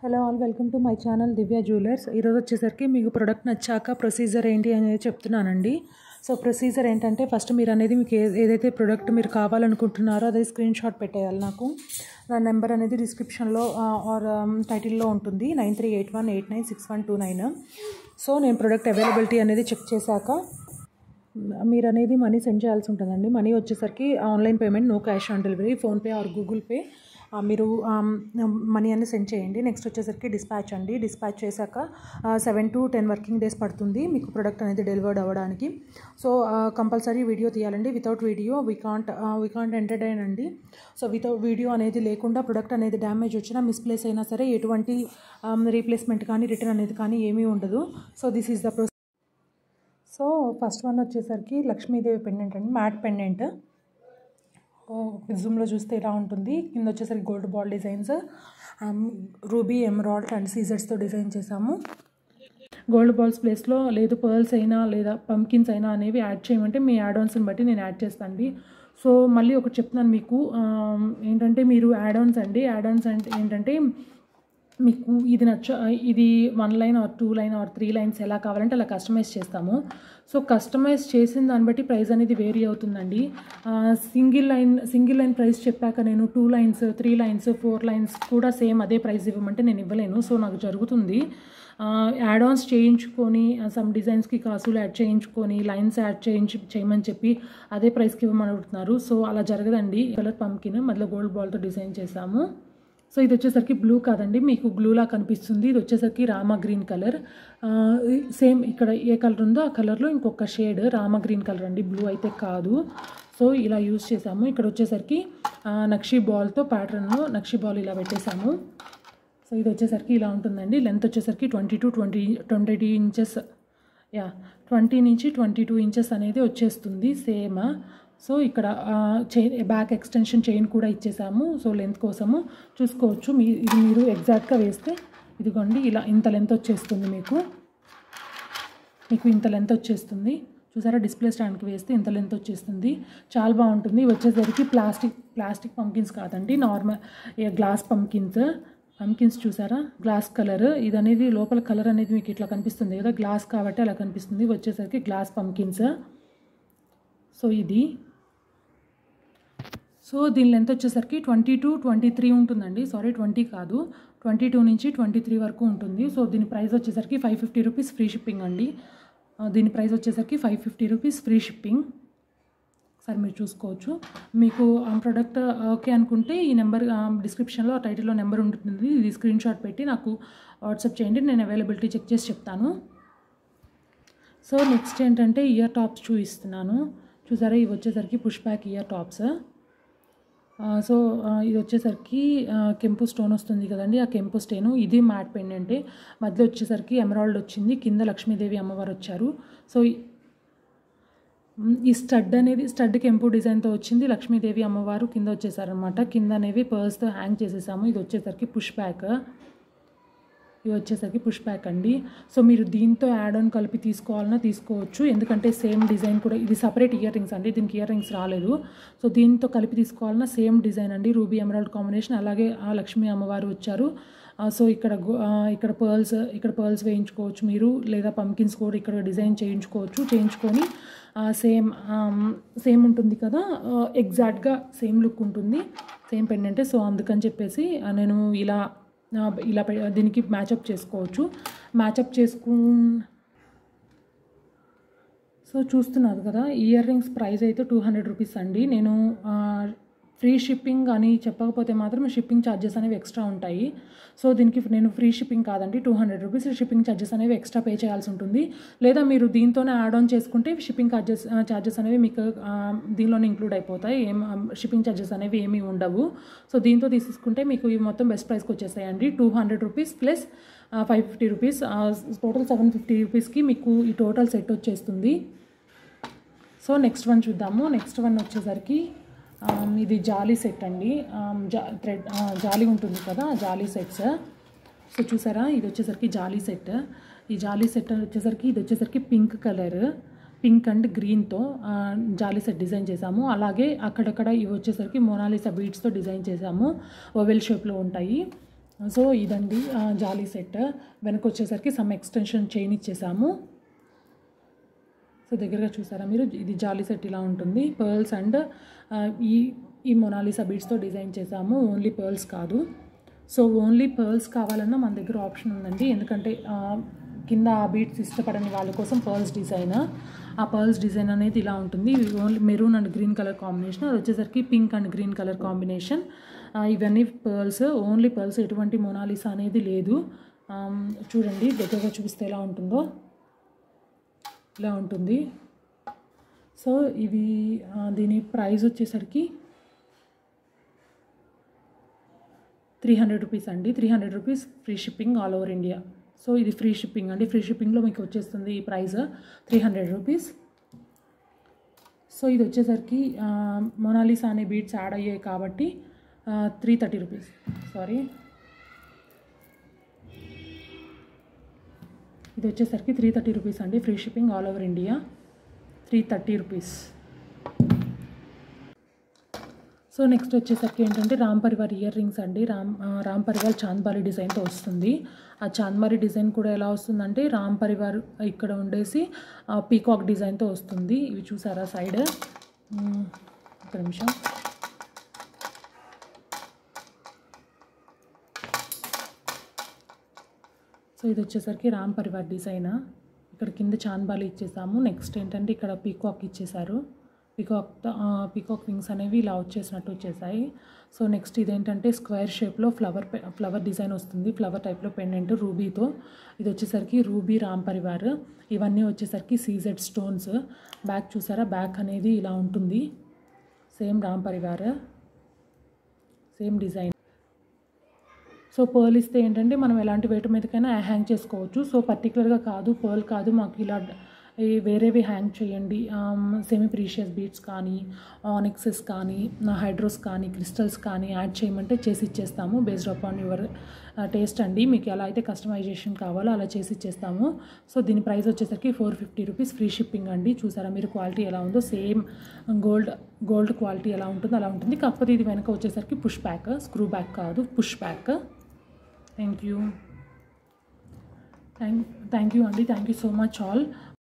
hello all welcome to my channel Divya jewellers ఈరోజు వచ్చేసరికి మీకు ప్రొడక్ట్ నచ్చాక ప్రొసీజర్ ఏంటి అనేది చెప్తున్నానండి సో ప్రొసీజర్ ఏంటంటే ఫస్ట్ మీరు అనేది మీకు ఏ- ఏదైతే ప్రొడక్ట్ మీరు కావాలనుకుంటున్నారో అదే స్క్రీన్ షాట్ పెట్టేయాలి నాకు నా నెంబర్ అనేది డిస్క్రిప్షన్లో ఆర్ టైటిల్లో ఉంటుంది nine three eight one eight nine six one two nine so నేను ప్రొడక్ట్ అవైలబిలిటీ అనేది చెక్ చేశాక మీరు అనేది మనీ సెండ్ చేయాల్సి ఉంటుందండి మనీ వచ్చేసరికి online payment no cash on delivery PhonePe or Google Pay ఆ, మీరు మనీ అన్ని సెండ్ చేయండి నెక్స్ట్ వచ్చేసరికి డిస్పాచ్ అండి డిస్పాచ్ చేశాక seven to ten working days పడుతుంది మీకు ప్రొడక్ట్ అనేది డెలివర్డ్ అవ్వడానికి సో కంపల్సరీ వీడియో తీయాలండి without video we can't we can't entertain అండి సో వితౌట్ వీడియో అనేది లేకుండా ప్రొడక్ట్ అనేది డ్యామేజ్ వచ్చినా మిస్ప్లేస్ అయినా సరే ఎటువంటి రీప్లేస్మెంట్ కానీ రిటర్న్ అనేది కానీ ఏమీ ఉండదు so this is the pro so first one వచ్చేసరికి లక్ష్మీదేవి పెండెంట్ అండి మ్యాట్ పెండెంట్ జూమ్లో చూస్తే ఇలా ఉంటుంది కింద వచ్చేసరికి gold ball designs ruby emerald and సీజర్స్తో డిజైన్ చేసాము గోల్డ్ బాల్స్ ప్లేస్లో లేదు పర్ల్స్ అయినా లేదా పంకిన్స్ అయినా అనేవి యాడ్ చేయమంటే మీ యాడ్ ఆన్స్ని బట్టి నేను యాడ్ చేస్తాను సో మళ్ళీ ఒకటి చెప్తున్నాను మీకు ఆమ్, ఏంటంటే మీరు యాడ్ ఆన్స్ అండి యాడ్ ఆన్స్ అంటే ఏంటంటే మీకు ఇది నచ్చ ఇది one line or two line or three lines ఎలా కావాలంటే అలా కస్టమైజ్ చేస్తాము సో కస్టమైజ్ చేసిన దాన్ని బట్టి ప్రైస్ అనేది వేరీ అవుతుందండి single line single line price చెప్పాక నేను two lines three lines four lines కూడా సేమ్ అదే ప్రైస్ ఇవ్వమంటే నేను ఇవ్వలేను సో నాకు జరుగుతుంది యాడ్ ఆన్స్ చేయించుకొని సమ్ డిజైన్స్కి కాసులు యాడ్ చేయించుకొని లైన్స్ యాడ్ చేయించి చేయమని చెప్పి అదే ప్రైస్కి ఇవ్వమని అడుగుతున్నారు సో అలా జరగదండి కలర్ పంకిన్ మధ్యలో గోల్డ్ బాల్తో డిజైన్ చేసాము సో ఇది వచ్చేసరికి బ్లూ కాదండి మీకు బ్లూలా కనిపిస్తుంది ఇది వచ్చేసరికి రామా గ్రీన్ కలర్ సేమ్ ఇక్కడ ఏ కలర్ ఉందో ఆ కలర్లో ఇంకొక షేడ్ రామా గ్రీన్ కలర్ అండి బ్లూ అయితే కాదు సో ఇలా యూస్ చేసాము ఇక్కడ వచ్చేసరికి ఆ, నక్షి బాల్తో ప్యాటర్న్ నక్షి బాల్ ఇలా పెట్టేసాము సో ఇది వచ్చేసరికి ఇలా ఉంటుందండి లెంత్ వచ్చేసరికి twenty to twenty twenty inches yeah twenty నుంచి ట్వంటీ టూ ఇంచెస్ అనేది వచ్చేస్తుంది సేమ్ సో ఇక్కడ చైన్ బ్యాక్ ఎక్స్టెన్షన్ చైన్ కూడా ఇచ్చేసాము సో లెంత్ కోసము చూసుకోవచ్చు మీ ఇది మీరు ఎగ్జాక్ట్గా వేస్తే ఇదిగోండి ఇలా ఇంత లెంత్ వచ్చేస్తుంది మీకు మీకు ఇంత లెంత్ వచ్చేస్తుంది చూసారా డిస్ప్లే స్టాండ్కి వేస్తే ఇంత లెంత్ వచ్చేస్తుంది చాలా బాగుంటుంది ఇవి వచ్చేసరికి ప్లాస్టిక్ ప్లాస్టిక్ పంకిన్స్ కాదండి నార్మల్ గ్లాస్ పంకిన్స్ పంకిన్స్ చూసారా గ్లాస్ కలర్ ఇది అనేది లోపల కలర్ అనేది మీకు ఇట్లా కనిపిస్తుంది కదా గ్లాస్ కాబట్టి అలా కనిపిస్తుంది ఇవి వచ్చేసరికి గ్లాస్ పంకిన్స్ సో ఇది సో దీని లెంత్ వచ్చేసరికి ట్వంటీ టు ట్వంటీ త్రీ ఉంటుందండి సారీ ట్వంటీ కాదు ట్వంటీ టూ నుంచి ట్వంటీ త్రీ వరకు ఉంటుంది సో దీని ప్రైస్ వచ్చేసరికి five fifty rupees free shipping అండి ఆ, దీని ప్రైస్ వచ్చేసరికి five fifty rupees free shipping sir మీరు చూసుకోవచ్చు మీకు ఆ ప్రోడక్ట్ ఓకే అనుకుంటే ఈ నెంబర్ డిస్క్రిప్షన్లో టైటిల్లో నెంబర్ ఉంటుంది ఇది స్క్రీన్ షాట్ పెట్టి నాకు వాట్సాప్ చేయండి నేను అవైలబిలిటీ చెక్ చేసి చెప్తాను సో నెక్స్ట్ ఏంటంటే ఇయర్ టాప్స్ చూపిస్తున్నాను చూసారా ఇవి వచ్చేసరికి పుష్ బ్యాక్ ఇయర్ టాప్స్ ఆ, సో ఆ, ఇది వచ్చేసరికి ఆ, కెంపు స్టోన్ వస్తుంది కదండి ఆ కెంపు స్టోను ఇది మ్యాట్ పెండెంటే మధ్యలో వచ్చేసరికి ఎమరాల్డ్ వచ్చింది కింద లక్ష్మీదేవి అమ్మవారు వచ్చారు సో ఈ- మ్, ఈ స్టడ్ అనేది స్టడ్ కెంపు డిజైన్తో వచ్చింది లక్ష్మీదేవి అమ్మవారు కింద వచ్చేసారనమాట కింద అనేవి పర్స్తో హ్యాంగ్ చేసేసాము ఇది వచ్చేసరికి పుష్ బ్యాక్ ఇవి వచ్చేసరికి పుష్ బ్యాక్ అండి సో మీరు దీంతో యాడ్ ఆన్ కలిపి తీసుకోవాలన్నా తీసుకోవచ్చు ఎందుకంటే సేమ్ డిజైన్ కూడా ఇది సపరేట్ ఇయర్ రింగ్స్ అండి దీనికి ఇయర్ రింగ్స్ రాలేదు సో దీంతో కలిపి తీసుకోవాలన్నా సేమ్ డిజైన్ అండి రూబీ ఎమరాల్డ్ కాంబినేషన్ అలాగే ఆ లక్ష్మీ అమ్మవారు వచ్చారు ఆ, సో ఇక్కడ గు- ఆ, ఇక్కడ పర్ల్స్ ఇక్కడ పర్ల్స్ వేయించుకోవచ్చు మీరు లేదా పంకిన్స్ కూడా ఇక్కడ డిజైన్ చేయించుకోవచ్చు చేయించుకొని సేమ్ సేమ్ ఉంటుంది కదా ఎగ్జాక్ట్గా సేమ్ లుక్ ఉంటుంది సేమ్ పెండెంటే సో అందుకని చెప్పేసి ఆ, నేను ఇలా ఆ, ఇలా పె- దీనికి మ్యాచప్ చేసుకోవచ్చు మ్యాచప్ చేసుకు సో చూస్తున్నారు కదా ఇయర్ రింగ్స్ ప్రైస్ అయితే టూ హండ్రెడ్ రూపీస్ అండి నేను ఆ, ఫ్రీ షిప్పింగ్ అని చెప్పకపోతే మాత్రం షిప్పింగ్ ఛార్జెస్ అనేవి ఎక్స్ట్రా ఉంటాయి సో దీనికి నేను ఫ్రీ షిప్పింగ్ కాదండి two hundred rupees shipping charges అనేవి ఎక్స్ట్రా పే చేయాల్సి ఉంటుంది లేదా మీరు దీంతోనే యాడ్ ఆన్ చేసుకుంటే షిప్పింగ్ ఛార్జెస్ ఛార్జెస్ అనేవి మీకు ఆ, దీనిలోనే ఇంక్లూడ్ అయిపోతాయి ఏం షిప్పింగ్ ఛార్జెస్ అనేవి ఏమీ ఉండవు సో దీంతో తీసుకుంటే మీకు ఇవి మొత్తం బెస్ట్ ప్రైస్కి వచ్చేస్తాయండి two hundred rupees plus five fifty rupees total seven fifty రూపీస్కి మీకు ఈ టోటల్ సెట్ వచ్చేస్తుంది సో నెక్స్ట్ వన్ చూద్దాము నెక్స్ట్ వన్ వచ్చేసరికి ఆమ్, ఇది జాలీ సెట్ అండి ఆమ్, జా థ్రెడ్ ఆ, జాలీ ఉంటుంది కదా ఆ జాలీ సెట్స్ సో చూసారా ఇది వచ్చేసరికి జాలీ సెట్ ఈ జాలీ సెట్ వచ్చేసరికి ఇది వచ్చేసరికి పింక్ కలర్ పింక్ అండ్ గ్రీన్తో జాలీ సెట్ డిజైన్ చేసాము అలాగే అక్కడక్కడ ఇవి వచ్చేసరికి మొనాలిసా బీడ్స్తో డిజైన్ చేసాము ఓవెల్ షేప్లో ఉంటాయి సో ఇదండి ఆ, జాలీ సెట్ వెనక వచ్చేసరికి సమ్ ఎక్స్టెన్షన్ చైన్ ఇచ్చేసాము సో దగ్గరగా చూసారా మీరు ఇది జాలీ సెట్ ఇలా ఉంటుంది పర్ల్స్ అండ్ ఈ ఈ మొనాలిసా బీడ్స్తో డిజైన్ చేసాము ఓన్లీ పర్ల్స్ కాదు సో ఓన్లీ పర్ల్స్ కావాలన్నా మన దగ్గర ఆప్షన్ ఉందండి ఎందుకంటే ఆ, కింద ఆ బీడ్స్ ఇష్టపడని వాళ్ళ కోసం పర్ల్స్ డిజైన్ ఆ పర్ల్స్ డిజైన్ అనేది ఇలా ఉంటుంది ఇది only maroon and green colour combination అది వచ్చేసరికి pink and green colour combination ఇవన్నీ పర్ల్స్ ఓన్లీ పర్ల్స్ ఎటువంటి మొనాలిసా అనేది లేదు ఆమ్, చూడండి దగ్గరగా చూపిస్తే ఎలా ఉంటుందో ఇలా ఉంటుంది సో ఇవి ఆ, దీని ప్రైస్ వచ్చేసరికి త్రీ హండ్రెడ్ రూపీస్ అండి three hundred rupees free shipping all over India so ఇది ఫ్రీ షిప్పింగ్ అండి ఫ్రీ షిప్పింగ్లో మీకు వచ్చేస్తుంది ఈ price three hundred rupees so ఇది వచ్చేసరికి ఆ, మొనాలిసా అనే బీట్స్ యాడ్ అయ్యాయి కాబట్టి త్రీ థర్టీ రూపీస్ సారీ ఇది వచ్చేసరికి త్రీ థర్టీ రూపీస్ అండి free shipping all over India three thirty rupees so next వచ్చేసరికి ఏంటంటే రామ్ పరివార్ ఇయర్ రింగ్స్ అండి రామ్ ఆ, రామ్ పరివార్ చాంద్బారి డిజైన్తో వస్తుంది ఆ చాంద్బారి డిజైన్ కూడా ఎలా వస్తుందంటే రామ్ పరివార్ ఇక్కడ ఉండేసి ఆ, పీకాక్ డిజైన్తో వస్తుంది ఇవి చూసారా సైడ్ మ్మ్, ఒక నిమిషం సో ఇది వచ్చేసరికి రామ్ పరివార్ డిజైన్ ఇక్కడ కింద చాన్బాలి ఇచ్చేసాము నెక్స్ట్ ఏంటంటే ఇక్కడ పీకాక్ ఇచ్చేసారు పీకాక్ పీకాక్ వింగ్స్ అనేవి ఇలా వచ్చేసినట్టు వచ్చేసాయి సో నెక్స్ట్ ఇదేంటంటే స్క్వేర్ షేప్లో ఫ్లవర్ ఫ్లవర్ డిజైన్ వస్తుంది ఫ్లవర్ టైప్లో పెండెంట్ రూబీతో ఇది వచ్చేసరికి రూబీ రామ్ పరివార్ ఇవన్నీ వచ్చేసరికి సీజెడ్ స్టోన్స్ బ్యాక్ చూసారా బ్యాక్ అనేది ఇలా ఉంటుంది same Ram Parivar same design so pearl ఇస్తే ఏంటంటే మనం ఎలాంటి వెయిట్ మీదకైనా హ్యాంగ్ చేసుకోవచ్చు సో పర్టికులర్గా కాదు పర్ల్ కాదు మాకు ఇలా ఈ వేరేవి హ్యాంగ్ చేయండి సెమీ ప్రీషియస్ బీట్స్ కానీ ఆనిక్సెస్ కానీ హైడ్రోస్ కానీ క్రిస్టల్స్ కానీ యాడ్ చేయమంటే చేసి ఇచ్చేస్తాము బేస్డ్ అపాన్ యువర్ టేస్ట్ అండి మీకు ఎలా అయితే కస్టమైజేషన్ కావాలో అలా చేసి ఇచ్చేస్తాము సో దీని ప్రైస్ వచ్చేసరికి four fifty rupees free shipping అండి చూసారా మీరు క్వాలిటీ ఎలా ఉందో సేమ్ గోల్డ్ గోల్డ్ క్వాలిటీ ఎలా ఉంటుందో అలా ఉంటుంది కాకపోతే ఇది వెనక వచ్చేసరికి పుష్ బ్యాక్ స్క్రూ బ్యాక్ కాదు push back thank you thank thank you అండి thank you so much all